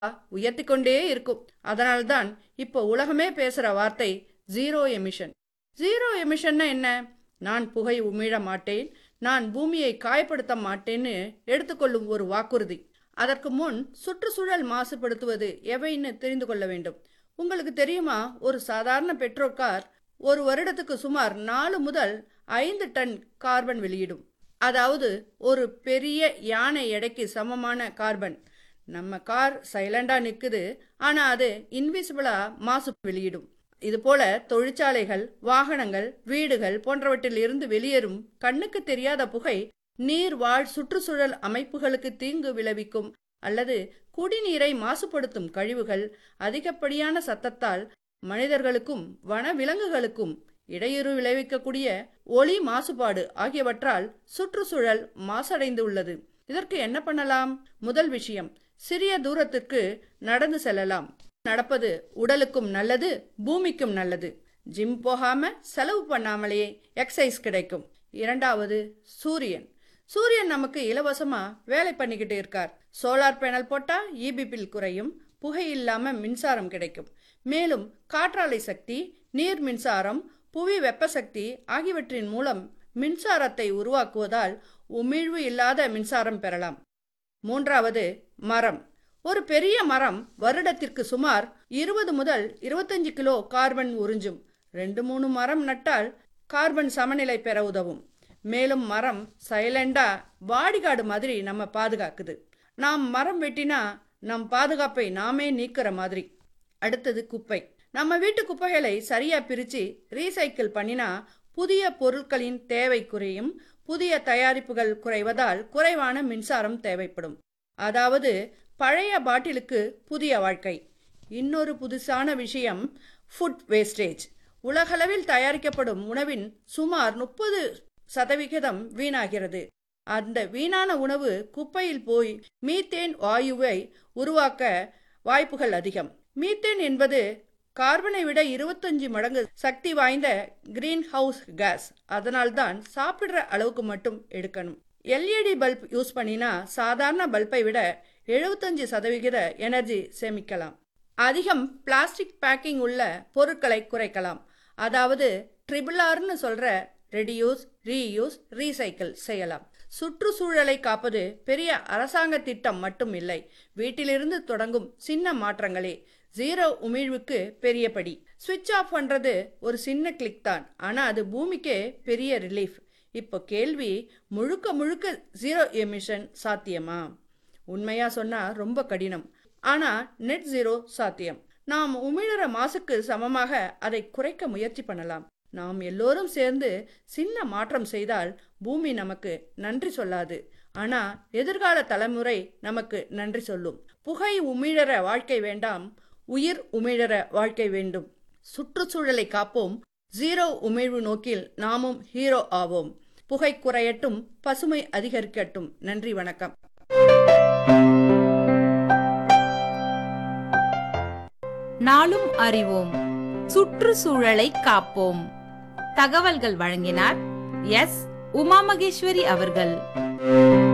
உயர்த்தி கொண்டே இருக்கும் அதனால்தான் இப்போ உலகமே பேசுற வார்த்தை ஜீரோ எமிஷன் ஜீரோ எமிஷன்னா என்ன நான் புகை உமிழ மாட்டேன் நான் பூமியை காயப்படுத்த மாட்டேன்னு எடுத்துக்கொள்ளும் ஒரு வாக்குறுதி அதற்கு முன் சுற்றுச்சூழல் மாசுபடுத்துவது எவைன்னு தெரிந்து கொள்ள வேண்டும் உங்களுக்கு தெரியுமா ஒரு சாதாரண பெட்ரோல் கார் ஒரு வருடத்துக்கு சுமார் நாலு முதல் ஐந்து டன் கார்பன் வெளியிடும் அதாவது ஒரு பெரிய யானை எடைக்கு சமமான கார்பன் நம்ம கார் சைலண்டா நிக்குது ஆனா அது இன்விசிபிளா மாசு வெளியிடும் இது போல தொழிற்சாலைகள் வாகனங்கள் வீடுகள் போன்றவற்றில் இருந்து வெளியேறும் கண்ணுக்கு தெரியாத புகை நீர் வாழ் சுற்றுச்சூழல் அமைப்புகளுக்கு தீங்கு விளைவிக்கும் அல்லது குடிநீரை மாசுபடுத்தும் கழிவுகள் அதிகப்படியான சத்தத்தால் மனிதர்களுக்கும் வன விலங்குகளுக்கும் இடையூறு விளைவிக்கக்கூடிய ஒளி மாசுபாடு ஆகியவற்றால் சுற்றுச்சூழல் மாசடைந்துள்ளது இதற்கு என்ன பண்ணலாம் முதல் விஷயம் சிறிய தூரத்திற்கு நடந்து செல்லலாம் நடப்பது உடலுக்கும் நல்லது பூமிக்கும் நல்லது ஜிம் போகாம செலவு பண்ணாமலேயே எக்ஸசைஸ் கிடைக்கும் இரண்டாவது சூரியன் சூரியன் நமக்கு இலவசமா வேலை பண்ணிக்கிட்டு இருக்கார் சோலார் பேனல் போட்டா இபி பில் குறையும் புகை இல்லாம மின்சாரம் கிடைக்கும் மேலும் காற்றாலை சக்தி நீர் மின்சாரம் புவி வெப்ப சக்தி ஆகியவற்றின் மூலம் மின்சாரத்தை உருவாக்குவதால் உமிழ்வு இல்லாத மின்சாரம் பெறலாம் மூன்றாவது மரம் ஒரு பெரிய மரம் வருடத்திற்கு சுமார் இருபது முதல் இருபத்தஞ்சு கிலோ கார்பன் உறிஞ்சும் ரெண்டு மூணு மரம் நட்டால் கார்பன் சமநிலை பெற உதவும் மேலும் மரம் சைலண்டா பாடிகார்டு மாதிரி நம்ம பாதுகாக்குது நாம் மரம் வெட்டினா நம் பாதுகாப்பை நாமே நீக்கிற மாதிரி அடுத்தது குப்பை நம்ம வீட்டு குப்பைகளை சரியா பிரிச்சு ரீசைக்கிள் பண்ணினா புதிய பொருட்களின் தேவை குறையும் புதிய தயாரிப்புகள் குறைவதால் குறைவான மின்சாரம் தேவைப்படும் அதாவது பழைய பாட்டிலுக்கு புதிய வாழ்க்கை இன்னொரு புதுசான விஷயம் ஃபுட் வேஸ்டேஜ் உலகளவில் தயாரிக்கப்படும் உணவின் சுமார் முப்பது சதவிகிதம் வீணாகிறது அந்த வீணான உணவு குப்பையில் போய் மீத்தேன் வாயுவை உருவாக்க வாய்ப்புகள் அதிகம் மீத்தேன் என்பது கார்பனை விட இருபத்தஞ்சு மடங்கு சக்தி வாய்ந்த கிரீன் ஹவுஸ் கேஸ் அதனால்தான் சாப்பிடுற அளவுக்கு மட்டும் எடுக்கணும் எல்இடி பல்ப் யூஸ் பண்ணினா சாதாரண பல்பை விட எழுபத்தஞ்சு சதவிகித எனர்ஜி சேமிக்கலாம் அதிகம் பிளாஸ்டிக் பேக்கிங் உள்ள பொருட்களை குறைக்கலாம் அதாவது ட்ரிபிள் ஆர்னு சொல்ற ரெடியூஸ் ரீயூஸ் ரீசைக்கிள் செய்யலாம் சுற்றுச்சூழலை காப்பது பெரிய அரசாங்க திட்டம் மட்டும் இல்லை வீட்டிலிருந்து தொடங்கும் சின்ன மாற்றங்களே ஜீரோ உமிழ்வுக்கு பெரிய படி சுவிட்ச் ஆஃப் பண்றது ஒரு சின்ன கிளிக் தான் ஆனா அது பூமிக்கே பெரிய ரிலீஃப் இப்போ கேள்வி முழுக்க முழுக்க ஜீரோ எமிஷன் சாத்தியமா உண்மையா சொன்னா ரொம்ப கடினம் ஆனா நெட் ஜீரோ சாத்தியம் நாம் உமிழற மாசுக்கு சமமாக அதை குறைக்க முயற்சி பண்ணலாம் நாம் எல்லோரும் சேர்ந்து சின்ன மாற்றம் செய்தால் பூமி நமக்கு நன்றி சொல்லாது ஆனா எதிர்கால தலைமுறை நமக்கு நன்றி சொல்லும் புகை உமிழற வாழ்க்கை வேண்டாம் உயிர் உமிழற வாழ்க்கை வேண்டும் சுற்றுச்சூழலை காப்போம் ஜீரோ உமிழ்வு நோக்கில் நாமும் ஹீரோ ஆவோம் புகை குறையட்டும் பசுமை அதிகரிக்கட்டும் நன்றி வணக்கம் நாளும் அறிவோம் சுற்றுச்சூழலை காப்போம் தகவல்கள் வழங்கினார் எஸ் உமா மகேஸ்வரி அவர்கள்